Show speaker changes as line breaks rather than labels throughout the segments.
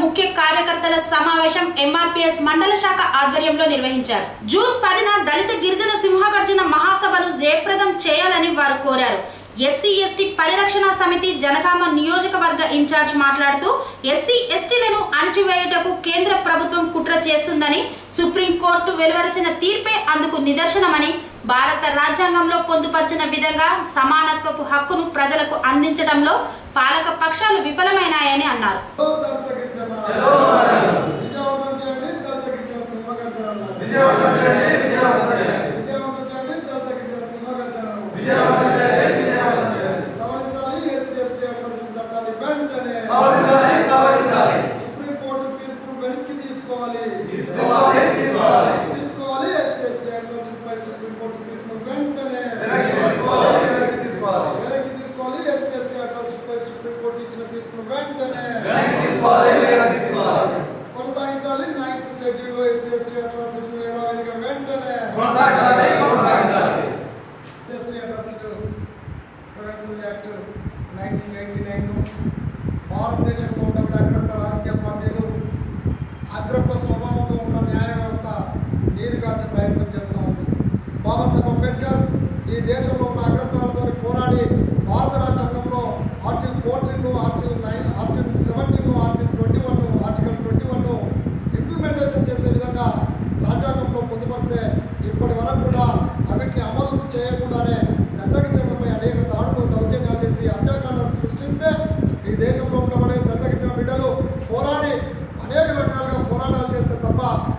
ముఖ్య కార్యకర్తల సమావేశం ఎంఆర్పిఎస్ మండల శాఖ ఆధ్వర్యంలో నిర్వహించారు జూన్ పదిన దళిత గిరిజన సింహగర్జన మహాసభను జయప్రదం చేయాలని వారు కోరారు ఎస్సీ ఎస్టీ పరిరక్షణ సమితి జనగామ నియోజకవర్గ ఇన్ఛార్జ్ మాట్లాడుతూ ఎస్సీ ఎస్టీలను అణచివేయుటకు కేంద్ర ప్రభుత్వం కుట్ర చేస్తుందని సుప్రీంకోర్టు వెలువరించిన తీర్పే అందుకు నిదర్శనమని భారత రాజ్యాంగంలో పొందుపరిచిన విధంగా సమానత్వపు హక్కును ప్రజలకు అందించడంలో పాలక పక్షాలు విఫలమైనాయని అన్నారు
విజయవంతం చేయండి దళిత గిరిజన సింహగర్జనను విజయవంతం చేయండి దళిత గిరిజన సింహగర్జనను సవరించాలి ఎస్సీ ఎస్టీ అట్రాసిటీ చట్టాన్ని వెంటనే సుప్రీంకోర్టు తీర్పును వెనక్కి తీసుకోవాలి తీసుకోవాలి ఎస్సీ ఎస్టీ అట్రాసిటీపై సుప్రీంకోర్టు తీర్పును వెంటనే వెనక్కి తీసుకోవాలి ఎస్సీ ఎస్టీ అట్రాసిటీపై సుప్రీంకోర్టు ఇచ్చిన తీర్పును వెంటనే కొనసాగించాలి ninth schedule SC ST atrocity యథావిధిగా వెంటనే ST atrocity prevention act nineteen eighty nine భారతదేశంలో ఉన్నప్పుడు అగ్రకుల రాజకీయ పార్టీలు అగ్రకుల స్వభావంతో ఉన్న న్యాయ వ్యవస్థ నీరుగార్చే ప్రయత్నం చేస్తూ ఉంది బాబాసాహెబ్ అంబేద్కర్ ఈ దేశంలో ఉన్న అగ్రకులాలతో పోరాడి భారత రాజ్యాంగంలో article fourteen article nine article seventeen article twenty one article twenty one implementation చేసే విధంగా రాజ్యాంగంలో పొందుపరిస్తే ఇప్పటి వరకు కూడా అవిటిని అమలు చేయకుండానే దత్తగిరిజనులపై అనేక దాడులు దౌర్జన్యాలు చేసి హత్యాకాండాలు సృష్టిస్తే ఈ దేశంలో ఉండబడే దత్తగిరిజన బిడ్డలు పోరాడి అనేక రకాలుగా పోరాటాలు చేస్తే తప్ప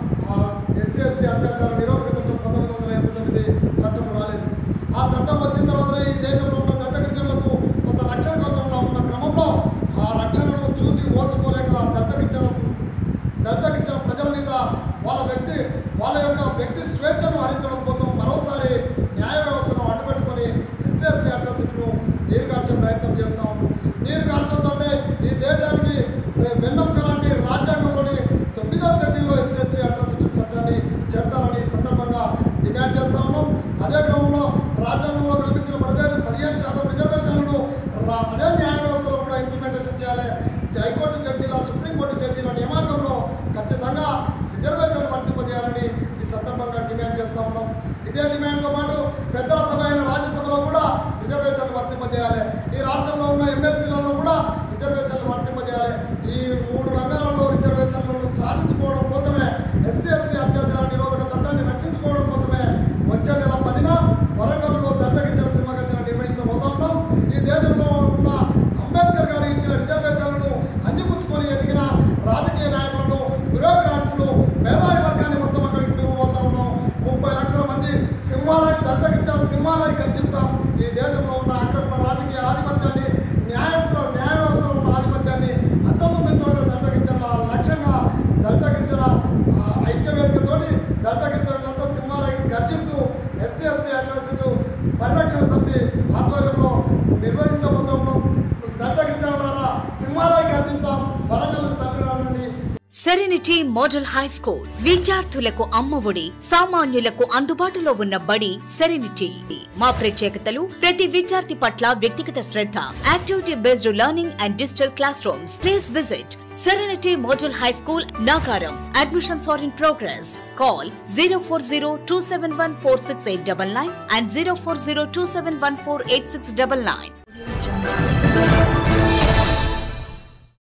ఎస్సీ ఎస్టీ అత్యాచార నిరోధక చట్టం పంతొమ్మిది వందల ఎనభై తొమ్మిది చట్టం రాలేదు ఆ చట్టం వచ్చిన తర్వాతనే ఈ దేశంలో ఉన్న దత్తగిరిజనులకు కొంత రక్షణ కల్పనలో ఉన్న క్రమంలో ఆ రక్షణను చూసి ఓర్చుకోలేక దత్తగిరిజన దళితగిరిజన ప్రజల మీద వాళ్ళ వ్యక్తి వాళ్ళ యొక్క వ్యక్తి స్వేచ్ఛను హరించడం కోసం మరోసారి న్యాయ వ్యవస్థను అడ్డుపెట్టుకొని ఎస్సీఎస్టీ అట్రాసిటీను నీరుగార్చే ప్రయత్నం చేస్తూ ఉన్నాం నీరుగార్చడంతో ఈ దేశానికి వెన్నెముక లాంటి రాజ్యాంగంలోని తొమ్మిదో షెడ్యూల్లో ఎస్సీఎస్టీ అట్రాసిటీ చట్టాన్ని చేర్చాలని ఈ సందర్భంగా డిమాండ్ చేస్తా ఉన్నాం అదే క్రమంలో రాజ్యాంగంలో కల్పించిన ప్రదేశ పదిహేను శాతం రిజర్వేషన్లను రా- అదే న్యాయ వ్యవస్థలో కూడా ఇంప్లిమెంటేషన్ చేయాలి హైకోర్టు జడ్జీల సుప్రీంకోర్టు జడ్జీల నియామకంలో ఖచ్చితంగా రిజర్వేషన్లు వర్తింపజేయాలని ఈ సందర్భంగా డిమాండ్ చేస్తా ఉన్నాం ఇదే డిమాండ్తో పాటు పెద్దల సభ అయిన రాజ్యసభలో కూడా రిజర్వేషన్లు వర్తింపజేయాలి ఈ రాష్ట్రంలో ఉన్న ఎమ్మెల్సీలలో కూడా రిజర్వేషన్లు వర్తింపజేయాలి ఈ మూడు రంగాలలో రిజర్వేషన్లను సాధించుకోవడం కోసమే ఎస్సీ ఎస్టీ అత్యాచార నిరోధక చట్టాన్ని రక్షించుకోవడం కోసమే వచ్చే నెల పదిన వరంగల్లో దత్తగిరిజన సింహగర్జన నిర్వహించబోతా ఉన్నాం ఈ దేశంలో ఉన్న అంబేద్కర్ గారు ఇచ్చిన రిజర్వేషన్లను అందిపుచ్చుకొని ఎదిగిన రాజకీయ నాయకులను బ్యూరోక్రాట్స్ను మేధావి వర్గాన్ని మొత్తం అక్కడికి పిలువబోతా ఉన్నాం ముప్పై లక్షల మంది సింహాలయ దత్తగిరిజన సింహాలయ గర్జిస్తాం ఈ దేశంలో ఉన్న అక్రమ రాజకీయ ఆధిపత్యాన్ని న్యాయకుల న్యాయ వ్యవస్థలో ఉన్న ఆధిపత్యాన్ని అంతమొందించడమే దళిత గిరిజనుల లక్ష్యంగా దళిత గిరిజన ఆ, ఐక్యవేదికతోటి దళిత గిరిజనులంతా సింహాలయం గర్జిస్తూ ఎస్సీ ఎస్టీ అట్రాసిటీ పరిరక్షణ సమితి ఆధ్వర్యంలో నిర్వహించబోతా ఉన్నాం దళిత గిరిజనులారా సింహాలయం గర్జిస్తాం వరంగల్కు తండ్రి రానుండి
సెరెనిటీ మోడల్ హై స్కూల్ విద్యార్థులకు అమ్మఒడి సామాన్యులకు అందుబాటులో ఉన్న బడి సెరెనిటీ మా ప్రత్యేకతలు ప్రతి విద్యార్థి పట్ల వ్యక్తిగత శ్రద్ధ activity based learning and digital class rooms please visit Serenity Model High School Nacharam admissions are in progress call zero four zero two seven one four six eight double nine and zero four zero two seven one four eight six double nine